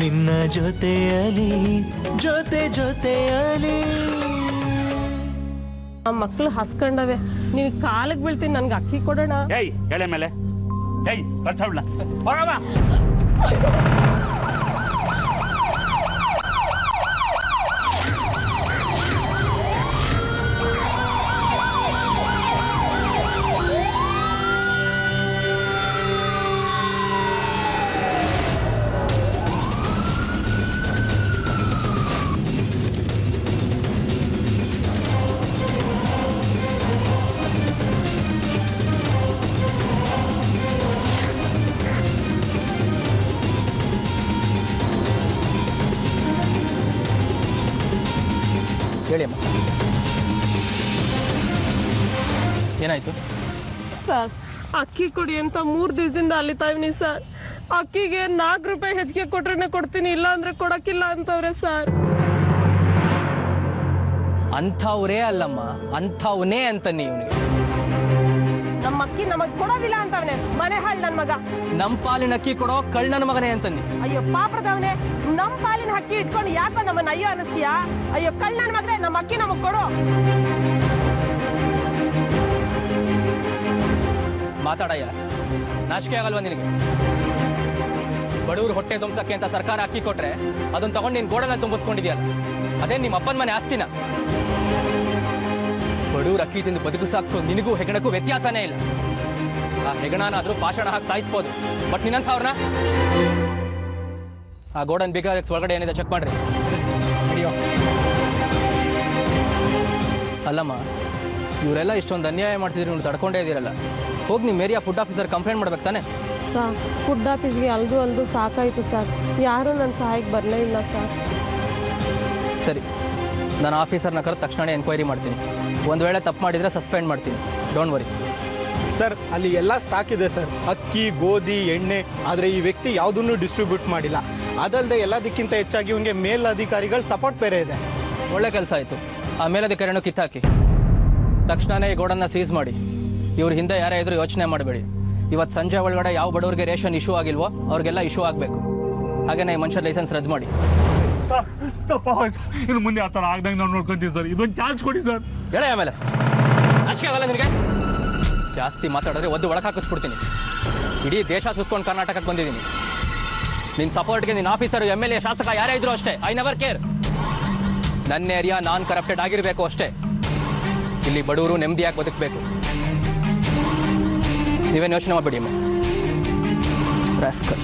ನಿನ್ನ ಜೊತೆಯಲಿ ಜೊತೆ ಜೊತೆಯಲಿ ಆ ಮಕ್ಳು ಹಸ್ಕೊಂಡವೆ ನೀನ್ ಕಾಲಿಗೆ ಬೀಳ್ತೀನಿ ನನ್ಗೆ ಅಕ್ಕಿ ಕೊಡೋಣ ಏಯ್ ಎಳೆ ಮೇಲೆ ಏಯ್ ಕಳ್ಸವ್ಳ ಹೋಗಮ್ಮ ಹೇಳಿ ಅಮ್ಮ ಏನಾಯ್ತು ಸರ್ ಅಕ್ಕಿ ಕೊಡಿ ಅಂತ ಮೂರ್ ದಿವಸದಿಂದ ಅಲ್ಲಿತಾ ಇವ್ನಿ ಸರ್ ಅಕ್ಕಿಗೆ ನಾಲ್ಕು ರೂಪಾಯಿ ಹೆಚ್ಚಿಗೆ ಕೊಟ್ರೇನೆ ಕೊಡ್ತೀನಿ ಇಲ್ಲ ಅಂದ್ರೆ ಕೊಡಕ್ಕಿಲ್ಲ ಅಂತವ್ರೆ ಸರ್ ಅಂಥವ್ರೇ ಅಲ್ಲಮ್ಮ ಅಂಥವನೇ ಅಂತ ಇವನಿಗೆ ನಮ್ಮ ಅಕ್ಕಿ ನಮಗ್ ಕೊಡೋದಿಲ್ಲ ಅಂತವ್ನೆ ಮನೆ ಹಾಳ್ ನನ್ ಮಗ ನಮ್ಮ ಪಾಲಿನ ಅಕ್ಕಿ ಕೊಡೋ ಕಳ್ಳನ ಮಗನೇ ಅಂತಂದಿ ಅಯ್ಯೋ ಪಾಪದವನೆ ನಮ್ ಪಾಲಿನ ಅಕ್ಕಿ ಇಟ್ಕೊಂಡು ಯಾಕೋ ನಮ್ಮನ್ನ ಅಯ್ಯೋ ಅನಿಸ್ತೀಯಾ ಅಯ್ಯೋ ಕಳ್ ನನ್ ಮಗನೇ ನಮ್ಮ ಅಕ್ಕಿ ನಮಗ್ ಕೊಡು ಮಾತಾಡಯ್ಯ ನಾಚಿಕೆ ಆಗಲ್ವಾ ನಿನಗೆ ಬಡವರು ಹೊಟ್ಟೆ ತುಂಬಿಸಕ್ಕೆ ಅಂತ ಸರ್ಕಾರ ಅಕ್ಕಿ ಕೊಟ್ರೆ ಅದನ್ನ ತಗೊಂಡು ನೀನು ಗೋಡನ ತುಂಬಿಸ್ಕೊಂಡಿದ್ಯಲ್ಲ ಅದೇ ನಿಮ್ಮ ಅಪ್ಪನ ಮನೆ ಆಸ್ತಿನ ಬಡವ್ರ ಅಕ್ಕಿ ತಿಂದು ಬದುಕು ಸಾಕ್ಸೋ ನಿನಗೂ ಹೆಗಣಕ್ಕೂ ವ್ಯತ್ಯಾಸನೇ ಇಲ್ಲ ಆ ಹೆಗಣನಾದ್ರೂ ಪಾಷಾಣ ಹಾಕಿ ಸಾಯಿಸ್ಬೋದು ಬಟ್ ನಿನ್ನಂಥವ್ರನ್ನ ಆ ಗೋಡನ್ ಬಿಗ ಒಳಗಡೆ ಏನಿದೆ ಚೆಕ್ ಮಾಡ್ರಿ ಹಿಡಿಯೋ ಅಲ್ಲಮ್ಮ ಇವರೆಲ್ಲ ಇಷ್ಟೊಂದು ಅನ್ಯಾಯ ಮಾಡ್ತಿದ್ರು ನೀವು ತಡ್ಕೊಂಡೇ ಇದ್ದೀರಲ್ಲ ಹೋಗಿ ನಿಮ್ಮ ಏರಿಯಾ ಫುಡ್ ಆಫೀಸರ್ ಕಂಪ್ಲೇಂಟ್ ಮಾಡ್ಬೇಕು ತಾನೆ ಸರ್ ಫುಡ್ ಆಫೀಸ್ಗೆ ಅಲ್ದು ಅಲ್ದು ಸಾಕಾಯ್ತು ಸರ್ ಯಾರು ನನ್ನ ಸಹಾಯಕ್ಕೆ ಬರಲೇ ಇಲ್ಲ ಸರ್ ಸರಿ ನಾನು ಆಫೀಸರ್ನ ಕರೆದು ತಕ್ಷಣ ಎನ್ಕ್ವೈರಿ ಮಾಡ್ತೀನಿ ಒಂದು ವೇಳೆ ತಪ್ಪು ಮಾಡಿದರೆ ಸಸ್ಪೆಂಡ್ ಮಾಡ್ತೀನಿ ಡೋಂಟ್ ವರಿ ಸರ್ ಅಲ್ಲಿ ಎಲ್ಲ ಸ್ಟಾಕ್ ಇದೆ ಸರ್ ಅಕ್ಕಿ ಗೋಧಿ ಎಣ್ಣೆ ಆದರೆ ಈ ವ್ಯಕ್ತಿ ಯಾವುದನ್ನು ಡಿಸ್ಟ್ರಿಬ್ಯೂಟ್ ಮಾಡಿಲ್ಲ ಅದಲ್ಲದೆ ಎಲ್ಲದಕ್ಕಿಂತ ಹೆಚ್ಚಾಗಿ ಇವನಿಗೆ ಮೇಲಧಿಕಾರಿಗಳ ಸಪೋರ್ಟ್ ಬೇರೆ ಇದೆ ಒಳ್ಳೆ ಕೆಲಸ ಆಯಿತು ಆ ಮೇಲಧಿಕಾರಿನೂ ಕಿತ್ತಾಕಿ ತಕ್ಷಣವೇ ಈ ಗೋಡನ್ನ ಸೀಸ್ ಮಾಡಿ ಇವ್ರ ಹಿಂದೆ ಯಾರೇ ಇದ್ರೂ ಯೋಚನೆ ಮಾಡಬೇಡಿ ಇವತ್ತು ಸಂಜೆ ಒಳಗಡೆ ಯಾವ ಬಡವರಿಗೆ ರೇಷನ್ ಇಶ್ಯೂ ಆಗಿಲ್ವೋ ಅವ್ರಿಗೆಲ್ಲ ಇಶ್ಯೂ ಆಗಬೇಕು ಹಾಗೆಯೇ ಈ ಮನುಷ್ಯ ಲೈಸೆನ್ಸ್ ರದ್ದು ಮಾಡಿ ಸರ್ ತಪ್ಪಾಗೋಯ್ತು ಸರ್ ಇನ್ನು ಮುಂದೆ ಆ ಥರ ಆಗ್ದಂಗೆ ನಾವು ನೋಡ್ಕೊಂತೀವಿ ಸರ್ ಇದೊಂದು ಚಾನ್ಸ್ ಕೊಡಿ ಸರ್ ಹೇಳ ಆಮೇಲೆ ನಾಚಿಕೆ ಆಗಲ್ಲ ನಿನಗೆ ಜಾಸ್ತಿ ಮಾತಾಡಿದ್ರೆ ಒದ್ದು ಒಳಗೆ ಹಾಕಿಸ್ಬಿಡ್ತೀನಿ ಇಡೀ ದೇಶ ಸುತ್ಕೊಂಡು ಕರ್ನಾಟಕಕ್ಕೆ ಬಂದಿದ್ದೀನಿ ನಿನ್ನ ಸಪೋರ್ಟ್ಗೆ ನಿನ್ನ ಆಫೀಸರು ಎಮ್ ಎಲ್ ಎ ಶಾಸಕ ಯಾರೇ ಇದ್ರು ಅಷ್ಟೇ ಐ ನೆವರ್ ಕೇರ್ ನನ್ನ ಏರಿಯಾ ನಾನ್ ಕರಪ್ಟೆಡ್ ಆಗಿರಬೇಕು ಅಷ್ಟೇ ಇಲ್ಲಿ ಬಡವರು ನೆಮ್ಮದಿಯಾಗಿ ಬದುಕಬೇಕು ನೀವೇನು ಯೋಚನೆ ಮಾಡಬೇಡಿ ಅಮ್ಮ ರಾಸ್ಕಲ್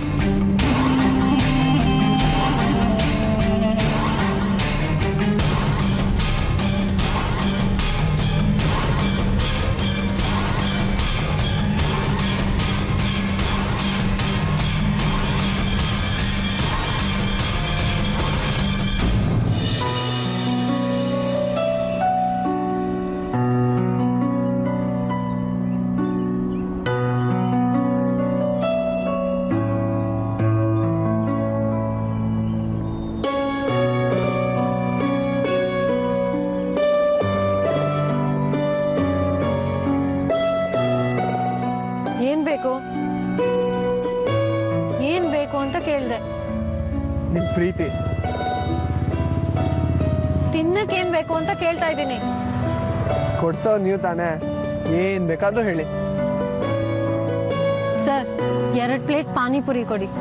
ಏನ್ ಬೇಕು ಏನ್ ಬೇಕು ಅಂತ ಕೇಳ್ದೆ ನಿಮ್ಮ ಪ್ರೀತಿ ತಿನ್ನಕ್ ಏನ್ ಬೇಕು ಅಂತ ಕೇಳ್ತಾ ಇದ್ದೀನಿ ಕೊಡ್ಸೋ ನೀವು ತಾನೇ ಏನು ಬೇಕಾದರೂ ಹೇಳಿ ಸರ್ ಎರಡ್ ಪ್ಲೇಟ್ ಪಾನಿಪುರಿ ಕೊಡಿ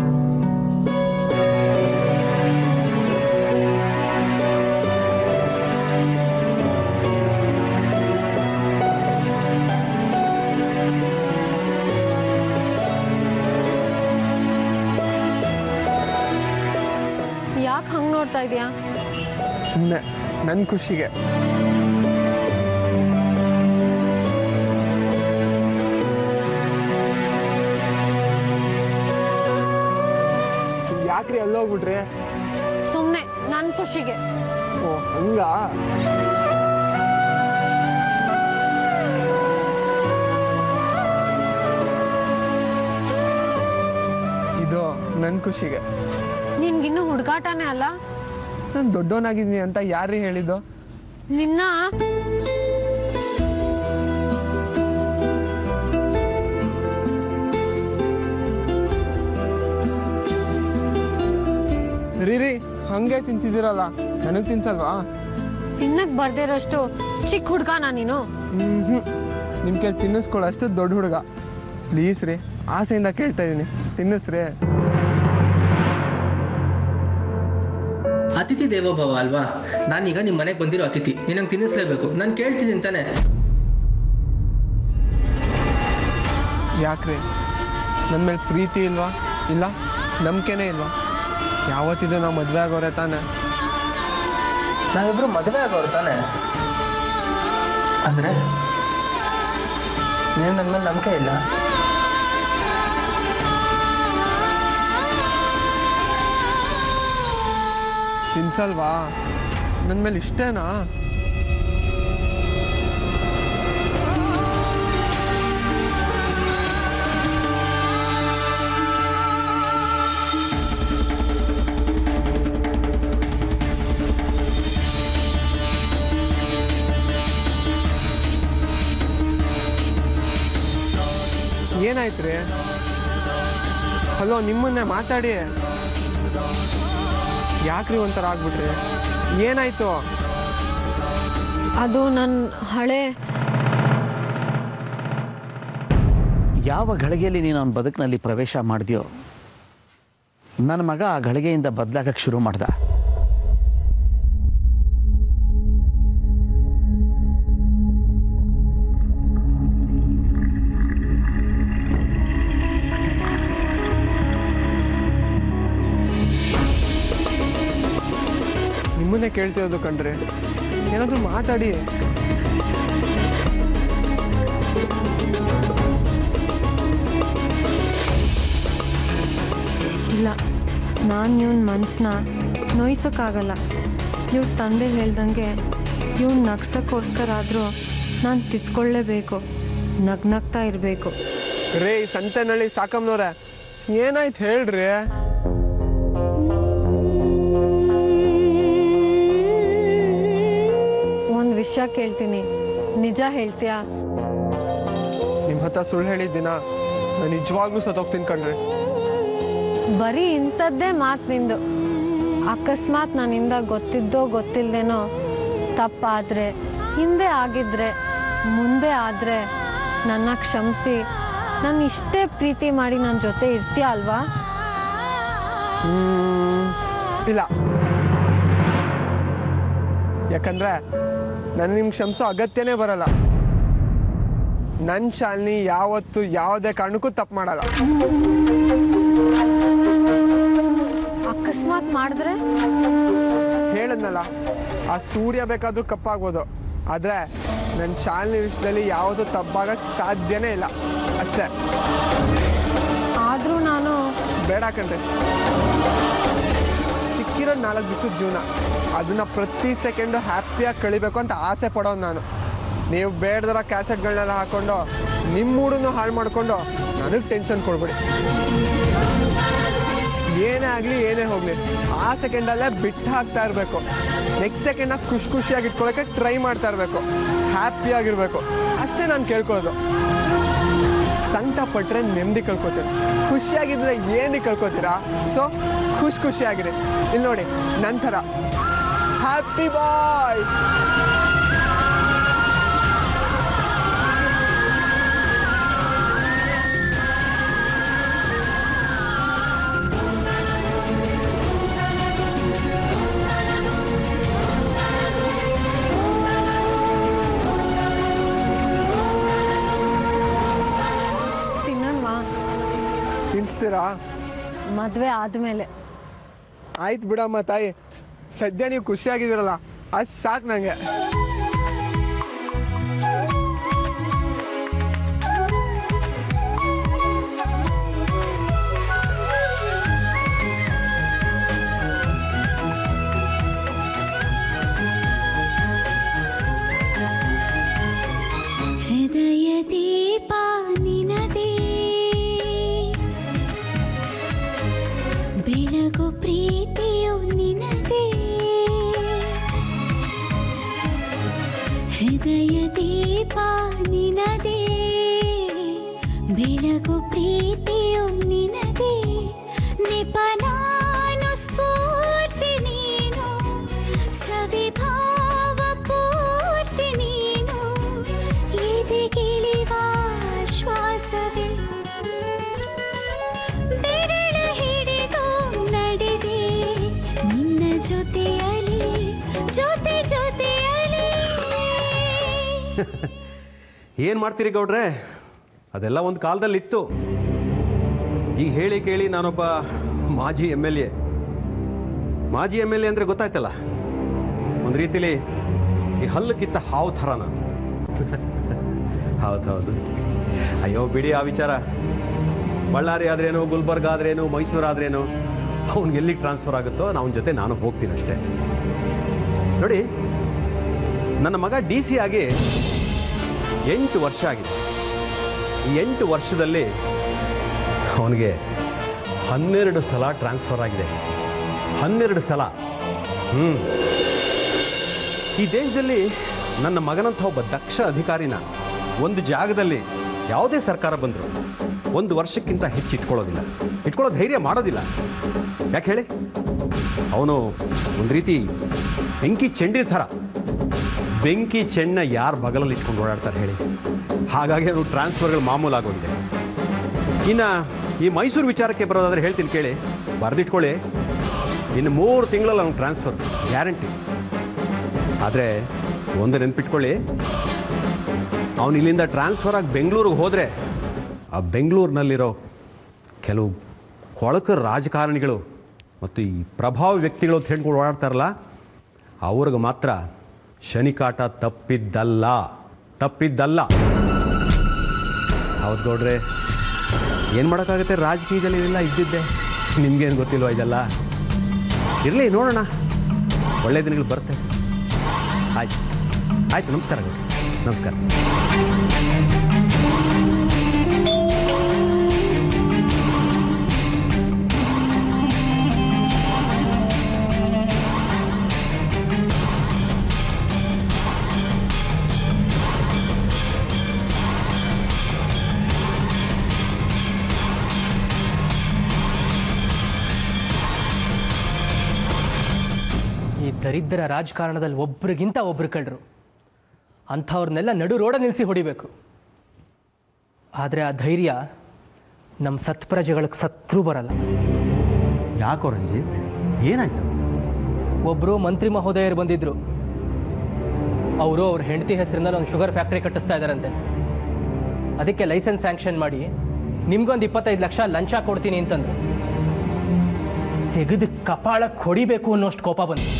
ಯಾಕೆ ಹಂಗ್ ನೋಡ್ತಾ ಇದೀಯಾ ಸುಮ್ಮನೆ ನನ್ನ ಖುಷಿಗೆ ಯಾಕ್ರಿ ಅಲ್ಲೋಗ್ಬಿಟ್ರಿ ಸುಮ್ನೆ ನನ್ ಖುಷಿಗೆ ಓ ಹಂಗ ಇದು ನನ್ನ ಖುಷಿಗೆ ನಿನ್ಗಿನ್ನೂ ಹುಡುಗಾಟನೇ ಅಲ್ಲ ನಾನು ದೊಡ್ಡವನಾಗಿದ್ದೀನಿ ಅಂತ ಯಾರೇ ಹೇಳಿದ್ದು ನಿನ್ನ ರೀ ರೀ ಹಂಗೆ ತಿಂತಿದ್ದೀರಲ್ಲ ನನಗೆ ತಿನ್ಸಲ್ವಾ ತಿನ್ನಕ್ ಬರ್ದಿರೋಷ್ಟು ಚಿಕ್ಕ ಹುಡ್ಗನಾ ನೀನು ಹ್ಞೂ ನಿಮ್ಮ ಕೈ ತಿನ್ನಿಸ್ಕೊಳ್ಳೋಷ್ಟು ದೊಡ್ಡ ಹುಡುಗ ಪ್ಲೀಸ್ ರೀ ಆಸೆಯಿಂದ ಕೇಳ್ತಾ ಇದ್ದೀನಿ ತಿನ್ನಿಸ್ರಿ ಅತಿಥಿ ದೇವೋಭವ ಅಲ್ವಾ ನಾನೀಗ ನಿಮ್ಮ ಮನೆಗೆ ಬಂದಿರೋ ಅತಿಥಿ ನಿನಗೆ ತಿನ್ನಿಸ್ಲೇಬೇಕು ನಾನು ಕೇಳ್ತಿದ್ದೀನಿ ತಾನೆ ಯಾಕ್ರಿ ನನ್ನ ಮೇಲೆ ಪ್ರೀತಿ ಇಲ್ವಾ ಇಲ್ಲ ನಂಬಿಕೆನೇ ಇಲ್ವಾ ಯಾವತ್ತಿದು ನಾವು ಮದುವೆ ಆಗೋರೆ ತಾನೆ ನಾವಿಬ್ರು ಮದುವೆ ಆಗೋರು ತಾನೆ ಅಂದರೆ ನೀನು ನನ್ನ ಮೇಲೆ ನಂಬಿಕೆ ಇಲ್ಲ ತಿನ್ಸಲ್ವಾ ನನ್ನ ಮೇಲೆ ಇಷ್ಟೇನಾ ಏನಾಯ್ತು ರೀ ಹಲೋ ನಿಮ್ಮನ್ನೇ ಮಾತಾಡಿ ಯಾಕ್ರಿ ಒಂಥರ ಆಗ್ಬಿಟ್ರಿ ಏನಾಯ್ತು ಅದು ನನ್ನ ಹಳೆ ಯಾವ ಗಳಿಗೆಯಲ್ಲಿ ನೀನು ಅವನ ಬದುಕಿನಲ್ಲಿ ಪ್ರವೇಶ ಮಾಡಿದ್ಯೋ ನನ್ನ ಮಗ ಆ ಗಳಿಗೆಯಿಂದ ಬದಲಾಗಕ್ಕೆ ಶುರು ಮಾಡ್ದ ನಿಮ್ಮನ್ನೇ ಕೇಳ್ತಿರೋದು ಕಣ್ರಿ ಏನಾದರೂ ಮಾತಾಡಿ ಇಲ್ಲ ನಾನು ಇವನ್ ಮನ್ಸನ್ನ ನೋಯ್ಸೋಕ್ಕಾಗಲ್ಲ ಇವ್ರ ತಂದೆ ಹೇಳ್ದಂಗೆ ಇವ್ನ ನಗ್ಸೋಕ್ಕೋಸ್ಕರ ಆದರೂ ನಾನು ತಿದ್ಕೊಳ್ಳೇಬೇಕು ನಗ್ನಗ್ತಾ ಇರಬೇಕು ರೇ ಈ ಸಂತೆನಳ್ಳಿ ಸಾಕಮ್ನವ್ರೆ ಏನಾಯ್ತು ಹೇಳ್ರಿ ಒಂದು ವಿಷಯ ಕೇಳ್ತೀನಿ ನಿಜ ಹೇಳ್ತೀಯಾ ನಿಮ್ಮ ಹತ್ರ ಸುಳ್ಳು ಹೇಳಿದ್ದೀನ ನಾನು ನಿಜವಾಗ್ಲೂ ಸತ್ತೋಗ್ತೀನಿ ಕಣ್ರಿ ಬರೀ ಇಂಥದ್ದೇ ಮಾತು ನಿಂದು ಅಕಸ್ಮಾತ್ ನನ್ನಿಂದ ಗೊತ್ತಿದ್ದೋ ಗೊತ್ತಿಲ್ಲದೇನೋ ತಪ್ಪಾದರೆ ಹಿಂದೆ ಆಗಿದ್ರೆ ಮುಂದೆ ಆದರೆ ನನ್ನ ಕ್ಷಮಿಸಿ ನಾನು ಇಷ್ಟೇ ಪ್ರೀತಿ ಮಾಡಿ ನನ್ನ ಜೊತೆ ಇರ್ತೀಯ ಅಲ್ವಾ ಹ್ಮ್, ಇಲ್ಲ ಯಾಕಂದ್ರೆ ನಾನು ನಿಮ್ಗೆ ಕ್ಷಮಿಸೋ ಅಗತ್ಯನೇ ಬರಲ್ಲ ನನ್ನ ಶಾಲಿನಿ ಯಾವತ್ತು ಯಾವುದೇ ಕಾರಣಕ್ಕೂ ತಪ್ಪು ಮಾಡಲ್ಲ ಅಕಸ್ಮಾತ್ ಮಾಡಿದ್ರೆ ಹೇಳದ್ನಲ್ಲ ಆ ಸೂರ್ಯ ಬೇಕಾದ್ರೂ ಕಪ್ಪಾಗ್ಬೋದು ಆದರೆ ನನ್ನ ಶಾಲಿನಿ ವಿಷಯದಲ್ಲಿ ಯಾವುದೂ ತಪ್ಪಾಗಕ್ಕೆ ಸಾಧ್ಯನೇ ಇಲ್ಲ ಅಷ್ಟೇ ಆದರೂ ನಾನು ಬೇಡ ಕಣ್ರಿ ಸಿಕ್ಕಿರೋ ನಾಲ್ಕು ದಿವಸದ ಜೀವನ ಅದನ್ನ ಪ್ರತಿ ಸೆಕೆಂಡು ಹ್ಯಾಪಿಯಾಗಿ ಕಳಿಬೇಕು ಅಂತ ಆಸೆ ಪಡೋನು ನಾನು ನೀವು ಬೇಡದರ ಕ್ಯಾಸೆಟ್ಗಳನ್ನೆಲ್ಲ ಹಾಕೊಂಡು ನಿಮ್ಮ ಮೂಡನ್ನು ಹಾಳು ಮಾಡಿಕೊಂಡು ನನಗೆ ಟೆನ್ಷನ್ ಕೊಡ್ಬೇಡಿ ಏನೇ ಆಗಲಿ ಏನೇ ಹೋಗಲಿ ಆ ಸೆಕೆಂಡಲ್ಲೇ ಬಿಟ್ಟು ಹಾಕ್ತಾ ಇರಬೇಕು ನೆಕ್ಸ್ಟ್ ಸೆಕೆಂಡಾಗ ಖುಷಿ ಖುಷಿಯಾಗಿ ಇಟ್ಕೊಳ್ಳೋಕೆ ಟ್ರೈ ಮಾಡ್ತಾ ಇರಬೇಕು ಹ್ಯಾಪಿಯಾಗಿರಬೇಕು ಅಷ್ಟೇ ನಾನು ಕೇಳ್ಕೊಳ್ಳೋದು ಸಂಕಟ ಪಟ್ಟರೆ ನೆಮ್ಮದಿ ಕಳ್ಕೊತೀರಿ ಖುಷಿಯಾಗಿದ್ರೆ ಏನಕ್ಕೆ ಕಳ್ಕೊತೀರಾ ಸೊ ಖುಷಿ ಖುಷಿಯಾಗಿರಿ ಇಲ್ಲಿ ನೋಡಿ ನಂತರ ಹ್ಯಾಪಿ ಬಾಯ್ ತಿನ್ನೋಣವಾ ತಿನ್ಸ್ತೀರಾ ಮದುವೆ ಆದಮೇಲೆ ಆಯ್ತು ಬಿಡಮ್ಮ ತಾಯಿ ಸದ್ಯ ನೀವು ಖುಷಿಯಾಗಿದ್ದೀರಲ್ಲ ಅಷ್ಟು ಸಾಕು ನನಗೆ ಹೃದಯ ದೀಪ ನಿನದೇ ಬೆಳಗು ಪ್ರೀತಿಯು ನಿನದೇ ಹೃದಯ ದೀಪ ನಿನದೇ ಬೆಳಗು ಪ್ರೀತಿಯು ನಿನದೇ ನಿಪನಾನು ಸ್ಫೂರ್ತಿ ಏನು ಮಾಡ್ತೀರಿ ಗೌಡ್ರೆ ಅದೆಲ್ಲ ಒಂದು ಕಾಲದಲ್ಲಿ ಇತ್ತು ಈಗ ಹೇಳಿ ಕೇಳಿ ನಾನೊಬ್ಬ ಮಾಜಿ ಎಮ್ ಎಲ್ ಎ ಮಾಜಿ ಎಮ್ ಎಲ್ ಎ ಅಂದರೆ ಗೊತ್ತಾಯ್ತಲ್ಲ ಒಂದು ರೀತಿಲಿ ಈ ಹಲ್ಲು ಕಿತ್ತ ಹಾವು ಥರ ನಾನು ಹೌದು ಹೌದು ಅಯ್ಯೋ ಬಿಡಿ ಆ ವಿಚಾರ ಬಳ್ಳಾರಿ ಆದ್ರೇನು ಗುಲ್ಬರ್ಗ ಆದ್ರೇನು ಮೈಸೂರು ಆದ್ರೇನು ಅವ್ನಿಗೆ ಎಲ್ಲಿಗೆ ಟ್ರಾನ್ಸ್ಫರ್ ಆಗುತ್ತೋ ಅವನ ಜೊತೆ ನಾನು ಹೋಗ್ತೀನಿ ಅಷ್ಟೇ ನೋಡಿ ನನ್ನ ಮಗ ಡಿ ಸಿ ಆಗಿ ಎಂಟು ವರ್ಷ ಆಗಿದೆ ಈ ಎಂಟು ವರ್ಷದಲ್ಲಿ ಅವನಿಗೆ ಹನ್ನೆರಡು ಸಲ ಟ್ರಾನ್ಸ್ಫರ್ ಆಗಿದೆ ಹನ್ನೆರಡು ಸಲ ಹ್ಞೂ ಈ ದೇಶದಲ್ಲಿ ನನ್ನ ಮಗನಂಥ ಒಬ್ಬ ದಕ್ಷ ಅಧಿಕಾರಿನ ಒಂದು ಜಾಗದಲ್ಲಿ ಯಾವುದೇ ಸರ್ಕಾರ ಬಂದರೂ ಒಂದು ವರ್ಷಕ್ಕಿಂತ ಹೆಚ್ಚು ಇಟ್ಕೊಳ್ಳೋದಿಲ್ಲ ಇಟ್ಕೊಳ್ಳೋ ಧೈರ್ಯ ಮಾಡೋದಿಲ್ಲ ಯಾಕೆ ಹೇಳಿ ಅವನು ಒಂದು ರೀತಿ ಬೆಂಕಿ ಚೆಂಡಿ ಥರ ಬೆಂಕಿ ಚೆನ್ನ ಯಾರು ಬಗಲಲ್ಲಿ ಇಟ್ಕೊಂಡು ಓಡಾಡ್ತಾರೆ ಹೇಳಿ ಹಾಗಾಗಿ ಅವನು ಟ್ರಾನ್ಸ್ಫರ್ಗಳು ಮಾಮೂಲಾಗೋಗಿದೆ ಇನ್ನು ಈ ಮೈಸೂರು ವಿಚಾರಕ್ಕೆ ಬರೋದಾದ್ರೆ ಹೇಳ್ತೀನಿ ಕೇಳಿ ಬರೆದಿಟ್ಕೊಳ್ಳಿ ಇನ್ನು ಮೂರು ತಿಂಗಳಲ್ಲಿ ಅವ್ನು ಟ್ರಾನ್ಸ್ಫರ್ ಗ್ಯಾರಂಟಿ ಆದರೆ ಒಂದು ನೆನ್ಪಿಟ್ಕೊಳ್ಳಿ ಅವನು ಇಲ್ಲಿಂದ ಟ್ರಾನ್ಸ್ಫರ್ ಆಗಿ ಬೆಂಗಳೂರಿಗೆ ಹೋದರೆ ಆ ಬೆಂಗಳೂರಿನಲ್ಲಿರೋ ಕೆಲವು ಕೊಳಕ ರಾಜಕಾರಣಿಗಳು ಮತ್ತು ಈ ಪ್ರಭಾವ ವ್ಯಕ್ತಿಗಳು ಅಂತ ಹೇಳ್ಕೊಂಡು ಓಡಾಡ್ತಾರಲ್ಲ ಅವ್ರಿಗೆ ಮಾತ್ರ ಶನಿಕಾಟ ತಪ್ಪಿದ್ದಲ್ಲ ತಪ್ಪಿದ್ದಲ್ಲ ಹೌದು ಗೌಡ್ರೆ ಏನು ಮಾಡೋಕ್ಕಾಗುತ್ತೆ ರಾಜಕೀಯದಲ್ಲಿ ಇವೆಲ್ಲ ಇದ್ದಿದ್ದೆ ನಿಮ್ಗೇನು ಗೊತ್ತಿಲ್ವಾ ಇದೆಲ್ಲ ಇರಲಿ ನೋಡೋಣ ಒಳ್ಳೆ ದಿನಗಳು ಬರುತ್ತೆ ಆಯ್ತು ಆಯ್ತು ನಮಸ್ಕಾರ ಗೌಡ್ರೆ ನಮಸ್ಕಾರ ಈ ದರಿದ್ರ ರಾಜಕಾರಣದಲ್ಲಿ ಒಬ್ರಿಗಿಂತ ಒಬ್ರು ಕಳ್ಳರು ಅಂಥವ್ರನ್ನೆಲ್ಲ ನಡು ರೋಡ ನಿಲ್ಲಿಸಿ ಹೊಡಿಬೇಕು ಆದರೆ ಆ ಧೈರ್ಯ ನಮ್ಮ ಸತ್ಪ್ರಜೆಗಳಿಗೆ ಸತ್ರೂ ಬರಲ್ಲ ಯಾಕೋ ರಂಜಿತ್ ಏನಾಯ್ತು ಒಬ್ಬರು ಮಂತ್ರಿ ಮಹೋದಯರು ಬಂದಿದ್ರು ಅವರು ಅವ್ರ ಹೆಂಡತಿ ಹೆಸರಿನಲ್ಲಿ ಒಂದು ಶುಗರ್ ಫ್ಯಾಕ್ಟ್ರಿ ಕಟ್ಟಿಸ್ತಾ ಇದ್ದಾರಂತೆ ಅದಕ್ಕೆ ಲೈಸೆನ್ಸ್ ಸ್ಯಾಂಕ್ಷನ್ ಮಾಡಿ ನಿಮ್ಗೊಂದು ಇಪ್ಪತ್ತೈದು ಲಕ್ಷ ಲಂಚ ಕೊಡ್ತೀನಿ ಅಂತಂದ್ರು ತೆಗೆದು ಕಪಾಳಕ್ಕೆ ಹೊಡಿಬೇಕು ಅನ್ನೋಷ್ಟು ಕೋಪ ಬಂತು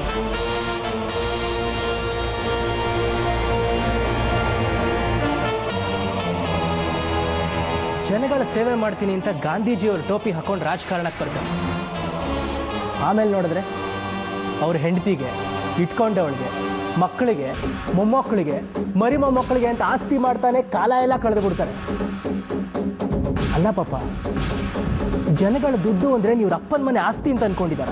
ಜನಗಳ ಸೇವೆ ಮಾಡ್ತೀನಿ ಅಂತ ಗಾಂಧೀಜಿಯವ್ರ ಟೋಪಿ ಹಾಕೊಂಡು ರಾಜಕಾರಣಕ್ಕೆ ಬರ್ತಾರೆ ಆಮೇಲೆ ನೋಡಿದ್ರೆ ಅವ್ರ ಹೆಂಡತಿಗೆ ಇಟ್ಕೊಂಡವಳಿಗೆ ಮಕ್ಕಳಿಗೆ ಮೊಮ್ಮಕ್ಕಳಿಗೆ ಮರಿ ಮೊಮ್ಮಕ್ಕಳಿಗೆ ಅಂತ ಆಸ್ತಿ ಮಾಡ್ತಾನೆ ಕಾಲ ಎಲ್ಲ ಕಳೆದು ಬಿಡ್ತಾರೆ ಅಲ್ಲ ಪಾಪ ಜನಗಳ ದುಡ್ಡು ಅಂದ್ರೆ ನೀವು ಅಪ್ಪನ ಮನೆ ಆಸ್ತಿ ಅಂತ ಅನ್ಕೊಂಡಿದಾರ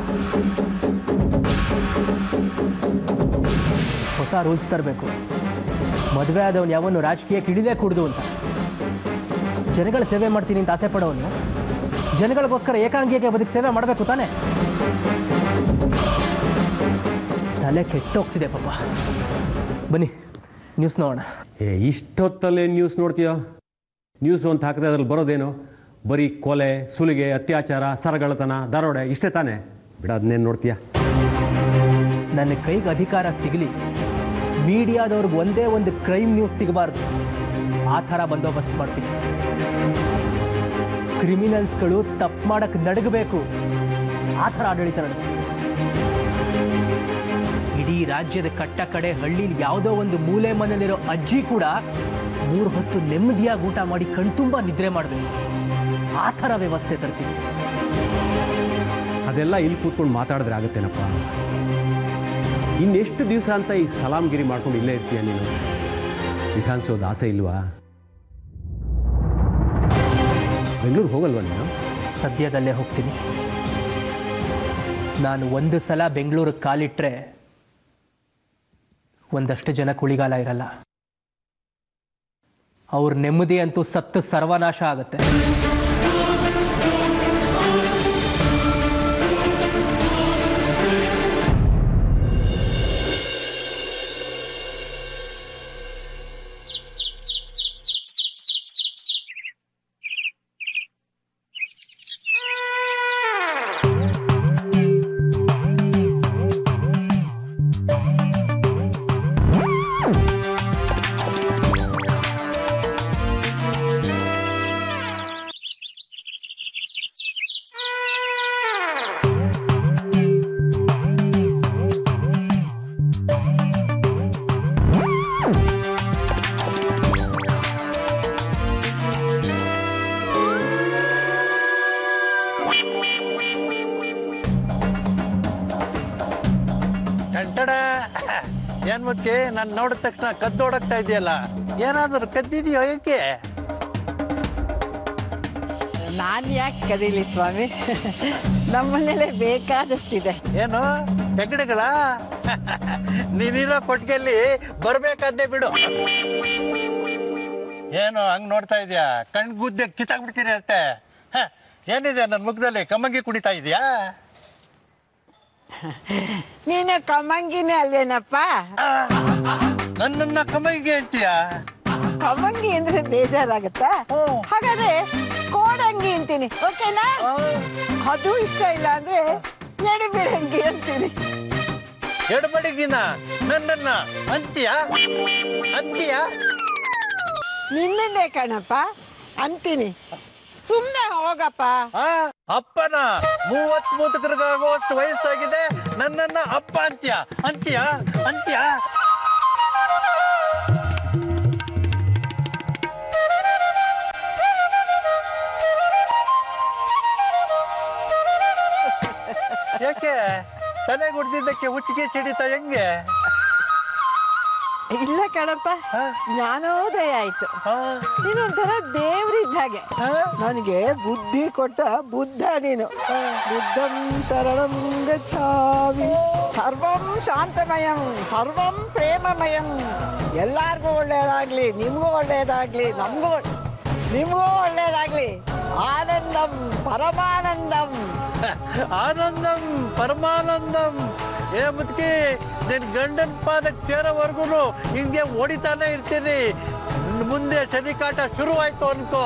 ಹೊಸ ರೂಲ್ಸ್ ತರಬೇಕು ಮದುವೆ ಆದವನು ಯಾವನು ರಾಜಕೀಯಕ್ಕೆ ಹಿಡಿದೇ ಕುಡ್ದು ಅಂತ ಜನಗಳ ಸೇವೆ ಮಾಡ್ತೀನಿ ಅಂತ ಆಸೆ ಪಡೋನು ಜನಗಳಿಗೋಸ್ಕರ ಏಕಾಂಗಿಯಾಗಿ ಬದುಕು ಸೇವೆ ಮಾಡಬೇಕು ತಾನೆ ತಲೆ ಕೆಟ್ಟೋಗ್ತಿದೆ ಪಾಪ ಬನ್ನಿ ನ್ಯೂಸ್ ನೋಡೋಣ ಏ ಇಷ್ಟೊತ್ತಲ್ಲೇ ನ್ಯೂಸ್ ನೋಡ್ತೀಯೋ ನ್ಯೂಸ್ ಅಂತ ಹಾಕಿದ್ರೆ ಅದ್ರಲ್ಲಿ ಬರೋದೇನು ಬರೀ ಕೊಲೆ ಸುಲಿಗೆ ಅತ್ಯಾಚಾರ ಸರಗಳತನ ದರೋಡೆ ಇಷ್ಟೇ ತಾನೇ ಬಿಡ ಅದನ್ನೇನು ನೋಡ್ತೀಯ ನನ್ನ ಕೈಗೆ ಅಧಿಕಾರ ಸಿಗಲಿ ಮೀಡಿಯಾದವ್ರಿಗೆ ಒಂದೇ ಒಂದು ಕ್ರೈಮ್ ನ್ಯೂಸ್ ಸಿಗಬಾರ್ದು ಆ ಥರ ಬಂದೋಬಸ್ತ್ ಮಾಡ್ತೀನಿ ಕ್ರಿಮಿನಲ್ಸ್ಗಳು ತಪ್ಪು ಮಾಡಕ್ಕೆ ನಡಗಬೇಕು ಆ ಥರ ಆಡಳಿತ ನಡೆಸ್ತೀನಿ ಇಡೀ ರಾಜ್ಯದ ಕಟ್ಟ ಕಡೆ ಹಳ್ಳಿಲಿ ಯಾವುದೋ ಒಂದು ಮೂಲೆ ಮನೆಯಲ್ಲಿರೋ ಅಜ್ಜಿ ಕೂಡ ಮೂರು ಹೊತ್ತು ನೆಮ್ಮದಿಯಾಗಿ ಊಟ ಮಾಡಿ ಕಣ್ತುಂಬ ನಿದ್ರೆ ಮಾಡಬೇಕು ಆ ಥರ ವ್ಯವಸ್ಥೆ ತರ್ತೀನಿ ಅದೆಲ್ಲ ಇಲ್ಲಿ ಕೂತ್ಕೊಂಡು ಮಾತಾಡಿದ್ರೆ ಆಗುತ್ತೇನಪ್ಪ ಇನ್ನೆಷ್ಟು ದಿವಸ ಅಂತ ಈ ಸಲಾಮ್ಗಿರಿ ಮಾಡ್ಕೊಂಡು ಇಲ್ಲೇ ಇರ್ತೀಯ ನೀನು ವಿಧಾನಸೌಧ ಆಸೆ ಇಲ್ವಾ ಬೆಂಗಳೂರು ಹೋಗಲ್ವಾ ನೀನು ಸದ್ಯದಲ್ಲೇ ಹೋಗ್ತೀನಿ ನಾನು ಒಂದು ಸಲ ಬೆಂಗಳೂರಿಗೆ ಕಾಲಿಟ್ರೆ ಒಂದಷ್ಟು ಜನ ಕುಳಿಗಾಲ ಇರಲ್ಲ ಅವ್ರ ನೆಮ್ಮದಿ ಅಂತೂ ಸತ್ತು ಸರ್ವನಾಶ ಆಗುತ್ತೆ ಟಂಟಡ ಏನ್ ಮುಖ್ಯ ನಾನು ನೋಡಿದ ತಕ್ಷಣ ಕದ್ದೋಡಕ್ತಾ ಇದೆಯಲ್ಲ ಏನಾದರೂ ಕದ್ದಿದೆಯೋ ಏಕೆ ನಾನು ಯಾಕೆ ಕರೀಲಿ ಸ್ವಾಮಿ ನಮ್ಮನೇಲೆ ಬೇಕಾದಷ್ಟಿದೆ ಏನು ಹೆಗಡೆಗಳ ನೀನಿರೋ ಕೊಟ್ಟಿಗೆಯಲ್ಲಿ ಬರ್ಬೇಕಾದ್ದೇ ಬಿಡು ಏನು ಹಂಗ್ ನೋಡ್ತಾ ಇದೀಯಾ ಕಣ್ ಗುದ್ದೆ ಕಿತ್ತಾಕ್ಬಿಡ್ತೀನಿ ಅಷ್ಟೇ ಹ, ಏನಿದೆ ನನ್ನ ಮುಖದಲ್ಲಿ ಕಮ್ಮಂಗಿ ಕುಡಿತಾ ಇದೆಯಾ ನೀನು ಕಮ್ಮಂಗಿನೇ ಅಲ್ವೇನಪ್ಪ ನನ್ನನ್ನ ಕಮ್ಮಂಗಿ ಅಂತೀಯಾ ಕಮ್ಮಂಗಿ ಅಂದ್ರೆ ಬೇಜಾರಾಗತ್ತಾ ಹಾಗಾದ್ರೆ ಕೋಡಂಗಿ ಅಂತೀನಿ ಓಕೆನಾ ಅದು ಇಷ್ಟ ಇಲ್ಲ ಅಂದ್ರೆ ಎಡಬಿಡಂಗಿ ಅಂತೀನಿ ಎಡಬಡಿಗಿನ ನನ್ನನ್ನ ಅಂತೀಯ ಅಂತೀಯ ನಿನ್ನನ್ನೇ ಕಣಪ್ಪ ಅಂತೀನಿ ಸುಮ್ಮನೆ ಹೋಗಪ್ಪ ಅಪ್ಪನ ಮೂವತ್ ಮೂತಕರಿಗಾಗುವಷ್ಟು ವಯಸ್ಸಾಗಿದೆ ನನ್ನನ್ನ ಅಪ್ಪ ಅಂತ್ಯ ಅಂತ್ಯ ಅಂತ್ಯ ಯಾಕೆ ತಲೆ ಗುಡ್ದಿದ್ದಕ್ಕೆ ಹುಚ್ಚಿಗೆ ಚಿಡಿತ ಹೆಂಗೆ ಇಲ್ಲ ಕಣಪ್ಪ ಜ್ಞಾನೋದಯ ಆಯ್ತು ನೀನೊಂಥರ ದೇವ್ರಿದ್ದ ಹಾಗೆ ನನಗೆ ಬುದ್ಧಿ ಕೊಟ್ಟ ಬುದ್ಧ ನೀನು ಬುದ್ಧಂ ಶರಣಂ ಗಚ್ಚಾಮಿ ಸರ್ವಂ ಶಾಂತಮಯಂ ಸರ್ವಂ ಪ್ರೇಮಮಯಂ ಎಲ್ಲಾರ್ಗೂ ಒಳ್ಳೇದಾಗ್ಲಿ ನಿಮ್ಗೂ ಒಳ್ಳೇದಾಗ್ಲಿ ನಮಗೂ ನಿಮಗೂ ಒಳ್ಳೇದಾಗ್ಲಿ ಆನಂದಂ ಪರಮಾನಂದಂ ಆನಂದಂ ಪರಮಾನಂದಂ ಏ ಮುದ್ಕಿ ನಿನ್ ಗಂಡನ್ ಪಾದಕ್ಕೆ ಸೇರೋವರೆಗೂ ಹಿಂಗೆ ಹೊಡಿತಾನೆ ಇರ್ತೀನಿ ಮುಂದೆ ಶನಿಕಾಟ ಶುರುವಾಯ್ತು ಅನ್ಕೋ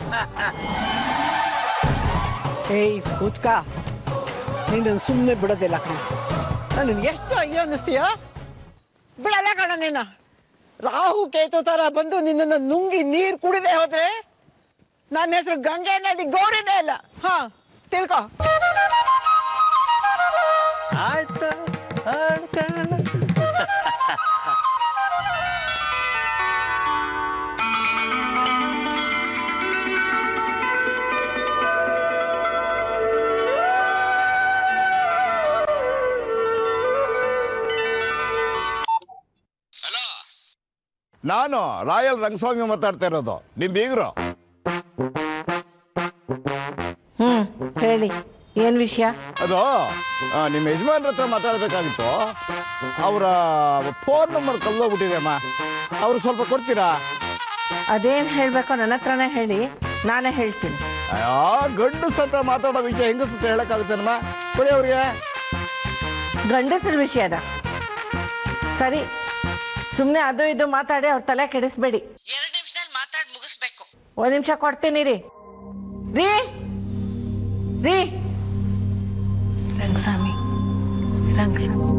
ಏಯ್ ಉತ್ಕ ನೀನು ಸುಮ್ಮನೆ ಬಿಡೋದಿಲ್ಲ ಕಣ ನಾನು ಎಷ್ಟು ಅಯ್ಯೋ ಅನ್ನಿಸ್ತೀಯೋ ಬಿಡಲ್ಲ ಕಣ ನೀನು ರಾಹು ಕೇತು ತರ ಬಂದು ನಿನ್ನನ್ನು ನುಂಗಿ ನೀರು ಕುಡಿದೆ ಹೋದ್ರೆ ನನ್ನ ಹೆಸರು ಗಂಗೆ ನಡಿ ಗೌರಿನೇ ಇಲ್ಲ ಹಾ ತಿಳ್ಕೊ ಆಯ್ತು ಆಡ್ಕೊಳ್ಳ. ನಾನು ರಾಯಲ್ ರಂಗಸ್ವಾಮಿ ಮಾತಾಡ್ತಾ ಇರೋದು ನಿಮ್ ಬೀಗರು ಹ್ಮ್ ಹೇಳಿ ಏನ್ ವಿಷಯ ಅದು ಆ, ನಿಮ್ಮ ಯಜಮಾನ್ರ ಹತ್ರ ಮಾತಾಡಬೇಕಾಗಿತ್ತು ಅವರ ಫೋನ್ ನಂಬರ್ ಕಲ್ಲೋಗ್ಬಿಟ್ಟಿದೆ ಅಮ್ಮ ಅವ್ರು ಸ್ವಲ್ಪ ಕೊಡ್ತೀರಾ ಅದೇನ್ ಹೇಳ್ಬೇಕೋ ನನ್ನ ಹತ್ರನೇ ಹೇಳಿ ನಾನೇ ಹೇಳ್ತೀನಿ ಅಯ್ಯೋ ಗಂಡು ಹತ್ರ ಮಾತಾಡೋ ವಿಷಯ ಹೆಂಗಸ ಹತ್ರ ಹೇಳಕ್ಕಾಗುತ್ತೇನಮ್ಮ ಕೊಡಿ ಅವ್ರಿಗೆ ಗಂಡಸ್ರ ವಿಷಯದ ಸರಿ ಸುಮ್ಮನೆ ಅದು ಇದು ಮಾತಾಡಿ ಅವ್ರ ತಲೆ ಕೆಡಿಸ್ಬೇಡಿ ಎರಡು ನಿಮಿಷದಲ್ಲಿ ಮಾತಾಡಿ ಮುಗಿಸ್ಬೇಕು ಒಂದ್ ನಿಮಿಷ ಕೊಡ್ತೀನಿ ರೀ ರೀ ರೀ ರಂಗಸ್ವಾಮಿ ರಂಗಸ್ವಾಮಿ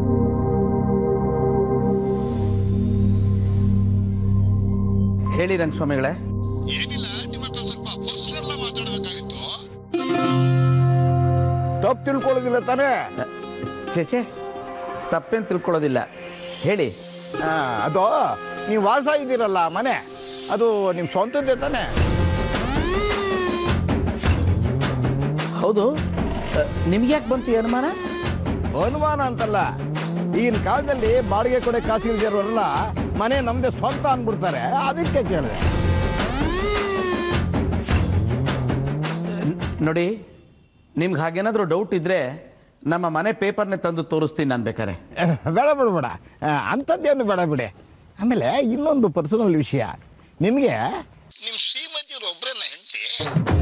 ಹೇಳಿ ರಂಗಸ್ವಾಮಿಗಳೇ ತಪ್ಪು ತಿಳ್ಕೊಳ್ಳೋದಿಲ್ಲ ತಾನೇ ಚೇಚೆ ತಪ್ಪೇನು ತಿಳ್ಕೊಳ್ಳೋದಿಲ್ಲ ಹೇಳಿ ಆ, ಅದು ನೀವು ವಾಸ ಇದ್ದೀರಲ್ಲ ಮನೆ ಅದು ನಿಮ್ಮ ಸ್ವಂತದ್ದೇ ತಾನೇ ಹೌದು ನಿಮ್ಗೆ ಯಾಕೆ ಬಂತು ಈ ಅನುಮಾನ ಅನುಮಾನ ಅಂತಲ್ಲ ಈಗಿನ ಕಾಲದಲ್ಲಿ ಬಾಡಿಗೆ ಕೊಡೆ ಕಾಸು ಇಲ್ದಿರೋರೆಲ್ಲ ಮನೆ ನಮ್ದೇ ಸ್ವಂತ ಅಂದ್ಬಿಡ್ತಾರೆ ಅದಕ್ಕೆ ಕೇಳಿದೆ ನೋಡಿ ನಿಮ್ಗೆ ಹಾಗೇನಾದರೂ ಡೌಟ್ ಇದ್ರೆ ನಮ್ಮ ಮನೆ ಪೇಪರ್ನೇ ತಂದು ತೋರಿಸ್ತೀನಿ ನಾನು ಬೇಕಾರೆ ಬೇಡ ಬಿಡ್ಬೇಡ ಆ, ಅಂಥದ್ದೇನು ಬೇಡ ಬಿಡಿ ಆಮೇಲೆ ಇನ್ನೊಂದು ಪರ್ಸನಲ್ ವಿಷಯ ನಿಮಗೆ ನಿಮ್ಮ ಶ್ರೀಮತಿಯವರು ಒಬ್ಬರನ್ನ ಹೆಂಡತಿ